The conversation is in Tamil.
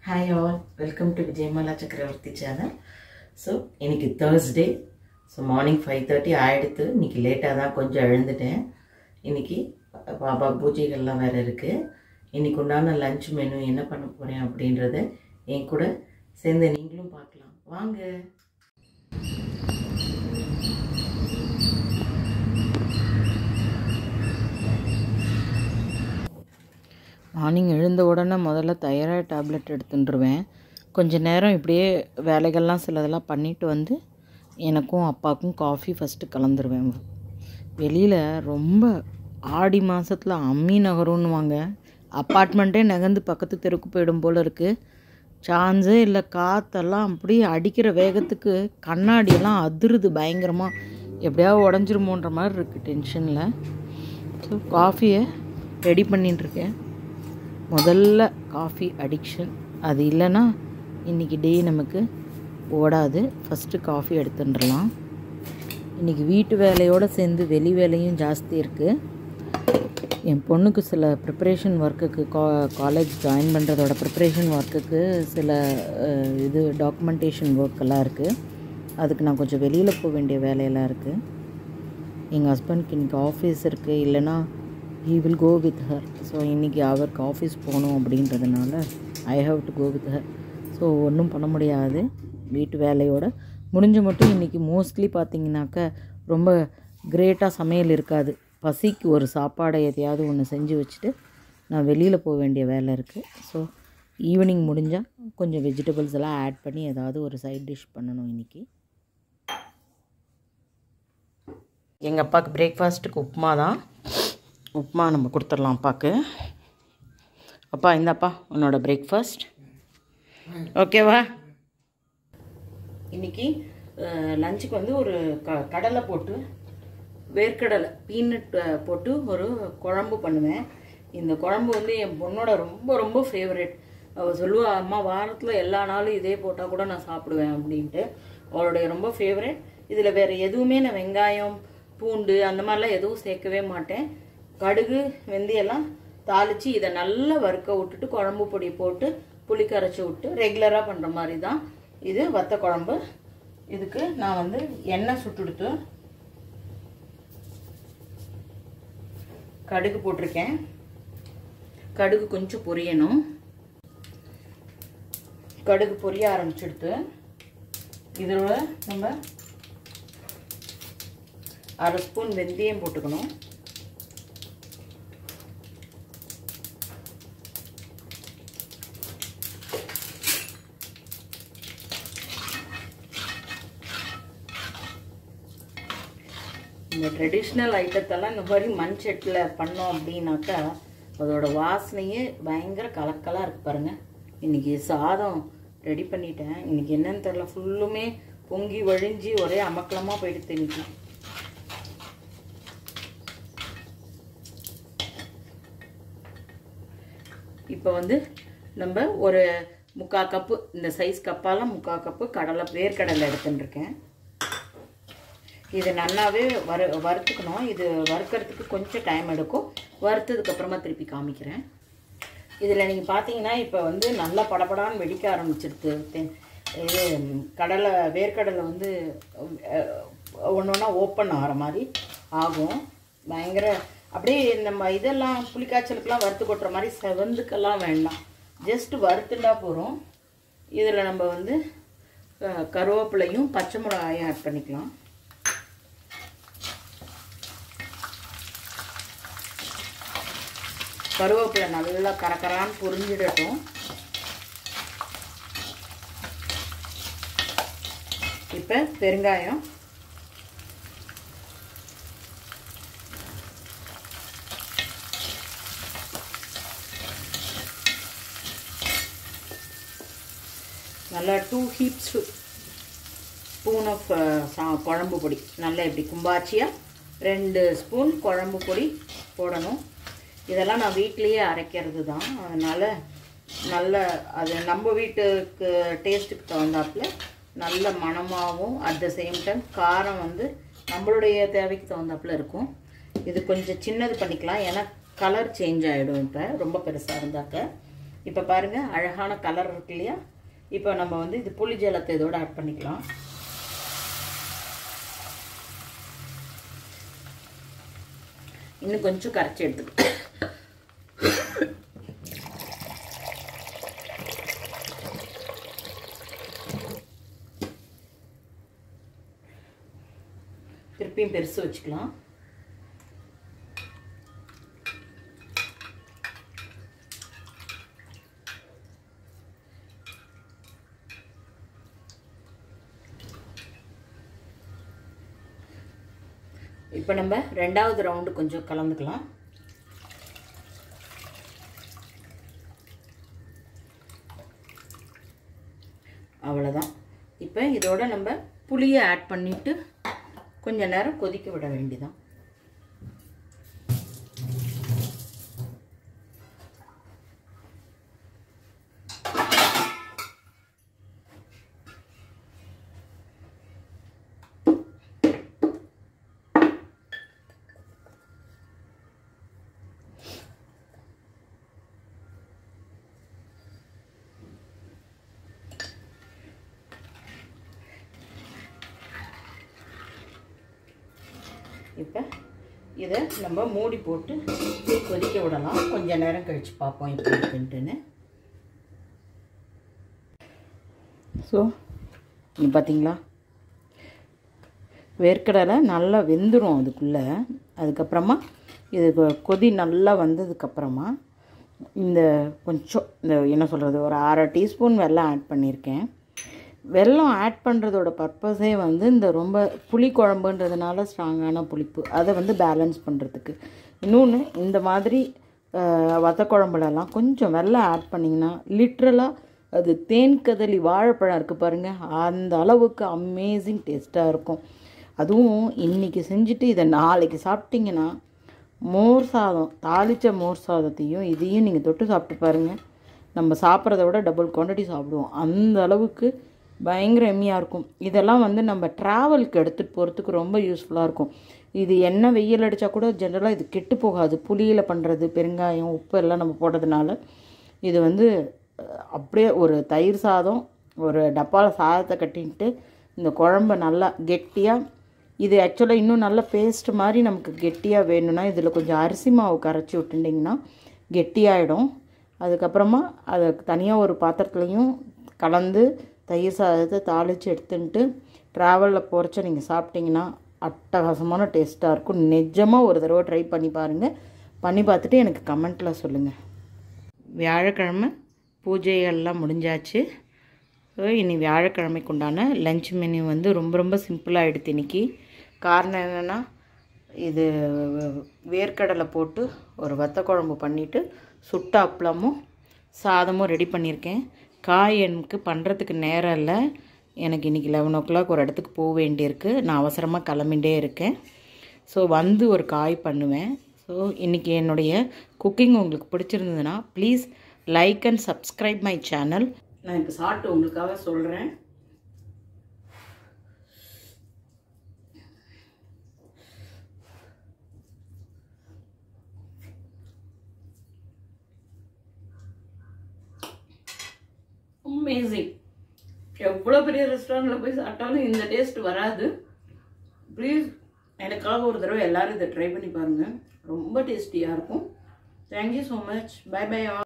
hi all welcome to Vijayamala Chakravarthy channel so இன்னைக்கு Thursday so morning five thirty ஆகிடுத்து இன்னைக்கு லேட்டாக தான் கொஞ்சம் எழுந்துட்டேன் இன்னைக்கு பாபா பூஜைகள்லாம் வேறு இருக்குது இன்னைக்கு உண்டான லஞ்ச் மெனு என்ன பண்ண போகிறேன் அப்படின்றத என் கூட சேர்ந்து நீங்களும் பார்க்கலாம் வாங்க மார்னிங் எழுந்த உடனே முதல்ல தைராய்டு டேப்லெட் எடுத்துட்டுருவேன் கொஞ்ச நேரம் இப்படியே வேலைகள்லாம் சிலதெல்லாம் பண்ணிட்டு வந்து எனக்கும் அப்பாவுக்கும் காஃபி ஃபஸ்ட்டு கலந்துருவேன் வெளியில் ரொம்ப ஆடி மாதத்தில் அம்மி நகருன்னுவாங்க அப்பார்ட்மெண்ட்டே நகர்ந்து பக்கத்து தெருக்கு போயிடும் போல் இருக்குது சான்ஸே இல்லை காற்றெல்லாம் அப்படியே அடிக்கிற வேகத்துக்கு கண்ணாடியெல்லாம் அதிருது பயங்கரமாக எப்படியாவது உடஞ்சிருமோன்ற மாதிரி இருக்குது டென்ஷனில் ஸோ காஃபியை ரெடி பண்ணிட்டுருக்கேன் முதல்ல காஃபி அடிக்ஷன் அது இல்லைன்னா இன்றைக்கி டே நமக்கு ஓடாது ஃபஸ்ட்டு காஃபி எடுத்துட்டுலாம் இன்றைக்கி வீட்டு வேலையோடு சேர்ந்து வெளி வேலையும் ஜாஸ்தி இருக்குது என் பொண்ணுக்கு சில ப்ரிப்பரேஷன் ஒர்க்குக்கு கா காலேஜ் ஜாயின் பண்ணுறதோட ப்ரிப்பரேஷன் ஒர்க்குக்கு சில அஹ், இது டாக்குமெண்டேஷன் ஒர்க்கெல்லாம் இருக்குது அதுக்கு நான் கொஞ்சம் வெளியில் போக வேண்டிய வேலையெல்லாம் இருக்குது எங்கள் ஹஸ்பண்ட்க்கு இன்றைக்கி ஆஃபீஸ் இருக்குது இல்லைன்னா he will go with her so இன்றைக்கி அவருக்கு ஆஃபீஸ் போகணும் அப்படின்றதுனால I have to go with her so ஒன்றும் பண்ண முடியாது வீட்டு வேலையோட முடிஞ்ச மட்டும் இன்றைக்கி மோஸ்ட்லி பார்த்தீங்கன்னாக்க ரொம்ப கிரேட்டாக சமையல் இருக்காது பசிக்கு ஒரு சாப்பாடை எதையாவது ஒன்று செஞ்சு வச்சுட்டு நான் வெளியில் போக வேண்டிய வேலை இருக்குது ஸோ ஈவினிங் முடிஞ்சால் கொஞ்சம் வெஜிடபிள்ஸ் எல்லாம் ஆட் பண்ணி ஏதாவது ஒரு சைட் டிஷ் பண்ணணும் இன்றைக்கி எங்கள் அப்பாவுக்கு பிரேக்ஃபாஸ்ட்டுக்கு உப்புமா தான் உப்புமா நம்ம கொடுத்துடலாம் அப்பாவுக்கு அப்பா இந்தாப்பா உன்னோட பிரேக்ஃபாஸ்ட் ஓகேவா இன்னைக்கு லஞ்சுக்கு வந்து ஒரு க கடலை போட்டு வேர்க்கடலை பீனட் போட்டு ஒரு குழம்பு பண்ணுவேன் இந்த குழம்பு வந்து என் பொண்ணோட ரொம்ப ரொம்ப ஃபேவரட் அவள் சொல்லுவா அம்மா வாரத்தில் எல்லா நாளும் இதே போட்டால் கூட நான் சாப்பிடுவேன் அப்படின்ட்டு அவளுடைய ரொம்ப ஃபேவரட் இதில் வேறு எதுவுமே நான் வெங்காயம் பூண்டு அந்த மாதிரிலாம் எதுவும் சேர்க்கவே மாட்டேன் கடுகு வெந்தயெல்லாம் தாளித்து இதை நல்லா வறுக்க விட்டுட்டு குழம்பு பொடி போட்டு புளி கரைச்சி விட்டு ரெகுலராக பண்ணுற மாதிரி தான் இது வத்த குழம்பு இதுக்கு நான் வந்து எண்ணெய் சுட்டுடுத்து கடுகு போட்டிருக்கேன் கடுகு கொஞ்சம் பொரியணும் கடுகு பொரிய ஆரம்பிச்சிடுத்து இதோட நம்ம அரை ஸ்பூன் வெந்தயம் போட்டுக்கணும் இந்த ட்ரெடிஷ்னல் ஐட்டத்தெல்லாம் இந்த மாதிரி மண் செட்டில் பண்ணோம் அப்படின்னாக்கா அதோட வாசனையே பயங்கர கலக்கலாக இருக்கு பாருங்க இன்னைக்கு சாதம் ரெடி பண்ணிட்டேன் இன்னைக்கு என்னன்னு தெரில ஃபுல்லுமே பொங்கி வழிஞ்சி ஒரே அமக்கலமாக போயிடுது இன்னைக்கு இப்போ வந்து நம்ம ஒரு முக்கால் கப்பு இந்த சைஸ் கப்பால் முக்கால் கப்பு கடலை வேர்க்கடலை எடுத்துட்டுருக்கேன் இது நல்லாவே வறு வறுத்துக்கணும் இது வறுக்கிறதுக்கு கொஞ்சம் டைம் எடுக்கும் வறுத்ததுக்கு அப்புறமா திருப்பி காமிக்கிறேன் இதில் நீங்கள் பார்த்தீங்கன்னா இப்போ வந்து நல்லா படபடான்னு வெடிக்க ஆரம்பிச்சிருது தெ- இது கடலை வேர்க்கடலை வந்து ஒன்று ஒன்றா ஓப்பன் ஆகிற மாதிரி ஆகும் பயங்கர அப்படியே நம்ம இதெல்லாம் புளிக்காய்ச்சலுக்கெல்லாம் வறுத்து கொட்டுற மாதிரி செவந்துக்கெல்லாம் வேண்டாம் ஜஸ்ட் வறுத்துட்டா போகிறோம் இதில் நம்ம வந்து அஹ், கருவேப்பிலையும் பச்சை மிளகாயும் ஆட் பண்ணிக்கலாம் கருவேப்பிலை நல்லா கரகரான்னு பொரிஞ்சிடட்டும் இப்போ பெருங்காயம் நல்லா டூ ஹீப்ஸ் ஸ்பூன் ஆஃப் குழம்பு பொடி நல்லா இப்படி கும்பாச்சியாக ரெண்டு ஸ்பூன் குழம்பு பொடி போடணும் இதெல்லாம் நான் வீட்லேயே அரைக்கிறது தான் அதனால் நல்ல அது நம்ம வீட்டுக்கு டேஸ்ட்டுக்கு தகுந்தாப்புல நல்ல மணமாகவும் அட் த சேம் டைம் காரம் வந்து நம்மளுடைய தேவைக்கு தகுந்தாப்புல இருக்கும் இது கொஞ்சம் சின்னது பண்ணிக்கலாம் ஏன்னா கலர் சேஞ்ச் ஆகிடும் இப்போ ரொம்ப பெருசாக இருந்தாக்க இப்போ பாருங்கள் அழகான கலர் இருக்கு இல்லையா இப்போ நம்ம வந்து இது புளி ஜலத்தை இதோட ஆட் பண்ணிக்கலாம் இன்னும் கொஞ்சம் கரைச்சி எடுத்துக்கலாம் திருப்பியும் பெருசு வச்சுக்கலாம் இப்போ நம்ம ரெண்டாவது ரவுண்டு கொஞ்சம் கலந்துக்கலாம் அவ்வளோதான் இப்போ இதோட நம்ம புளியை ஆட் பண்ணிவிட்டு கொஞ்ச நேரம் கொதிக்க விட வேண்டியதான் இப்போ இதை நம்ம மூடி போட்டு கொதிக்க விடலாம் கொஞ்ச நேரம் கழித்து பார்ப்போம் எப்படி இருக்குன்ட்டுன்னு ஸோ இங்கே பார்த்தீங்களா வேர்க்கடலை நல்லா வெந்துடும் அதுக்குள்ளே அதுக்கப்புறமா இது கொ- கொதி நல்லா வந்ததுக்கப்புறமா இந்த கொஞ்சம் இந்த என்ன சொல்கிறது ஒரு அரை டீஸ்பூன் வெல்லம் ஆட் பண்ணியிருக்கேன் வெல்லம் ஆட் பண்ணுறதோட பர்பஸே வந்து இந்த ரொம்ப புளி குழம்புன்றதுனால ஸ்ட்ராங்கான புளிப்பு அதை வந்து பேலன்ஸ் பண்ணுறதுக்கு இன்னொன்று இந்த மாதிரி அஹ், வத்த குழம்புலலாம் கொஞ்சம் வெல்லம் ஆட் பண்ணிங்கன்னா லிட்ரலாக அது தேன் கதலி வாழைப்பழம் இருக்குது பாருங்கள் அந்த அளவுக்கு அமேசிங் டேஸ்ட்டாக இருக்கும் அதுவும் இன்றைக்கி செஞ்சுட்டு இதை நாளைக்கு சாப்பிட்டீங்கன்னா மோர் சாதம் தாளித்த மோர் சாதத்தையும் இதையும் நீங்கள் தொட்டு சாப்பிட்டு பாருங்கள் நம்ம சாப்பிட்றத விட டபுள் குவான்டிட்டி சாப்பிடுவோம் அந்த அளவுக்கு பயங்கர எம்மியாக இருக்கும் இதெல்லாம் வந்து நம்ம ட்ராவலுக்கு எடுத்துகிட்டு போகிறதுக்கு ரொம்ப யூஸ்ஃபுல்லாக இருக்கும் இது என்ன வெயில் அடித்தா கூட ஜென்ரலாக இது கெட்டு போகாது புளியில் பண்ணுறது பெருங்காயம் உப்பு எல்லாம் நம்ம போடுறதுனால இது வந்து அஹ், அப்படியே ஒரு தயிர் சாதம் ஒரு டப்பாவில் சாதத்தை கட்டிட்டு இந்த குழம்ப நல்லா கெட்டியாக இது ஆக்சுவலாக இன்னும் நல்ல பேஸ்ட் மாதிரி நமக்கு கெட்டியாக வேணும்னா இதில் கொஞ்சம் அரிசி மாவு கரைச்சி விட்டுட்டிங்கன்னா கெட்டியாயிடும் அதுக்கப்புறமா அதை தனியாக ஒரு பாத்திரத்துலையும் கலந்து தயிர் சாதத்தை தாளித்து எடுத்துன்ட்டு ட்ராவலில் போகிறச்ச நீங்கள் சாப்பிட்டீங்கன்னா அட்டகாசமான டேஸ்ட்டாக இருக்கும் நிஜமாக ஒரு தடவை ட்ரை பண்ணி பாருங்கள் பண்ணி பார்த்துட்டு எனக்கு கமெண்ட்டில் சொல்லுங்கள் வியாழக்கிழமை பூஜைகள்லாம் முடிஞ்சாச்சு ஸோ இனி வியாழக்கிழமைக்கு உண்டான லஞ்ச் மெனு வந்து ரொம்ப ரொம்ப சிம்பிளாக எடுத்து இன்னைக்கு காரணம் என்னென்னா இது வேர்க்கடலை போட்டு ஒரு வத்த குழம்பு பண்ணிவிட்டு சுட்ட அப்பளமும் சாதமும் ரெடி பண்ணியிருக்கேன் காய் எனக்கு பண்ணுறதுக்கு நேரம் இல்லை எனக்கு இன்றைக்கி லெவன் ஓ கிளாக் ஒரு இடத்துக்கு போக வேண்டியிருக்கு நான் அவசரமாக கிளம்பிட்டே இருக்கேன் ஸோ வந்து ஒரு காய் பண்ணுவேன் ஸோ இன்றைக்கி என்னுடைய குக்கிங் உங்களுக்கு பிடிச்சிருந்ததுன்னா please like and subscribe my channel நான் இப்போ சாப்பிட்டு உங்களுக்காக சொல்கிறேன் அமேசிங் எவ்வளோ பெரிய ரெஸ்டாரண்ட்டில் போய் சாப்பிட்டாலும் இந்த டேஸ்ட் வராது ப்ளீஸ் எனக்காக ஒரு தடவை எல்லாரும் இதை ட்ரை பண்ணி பாருங்கள் ரொம்ப டேஸ்டியாக இருக்கும் thank you so much bye by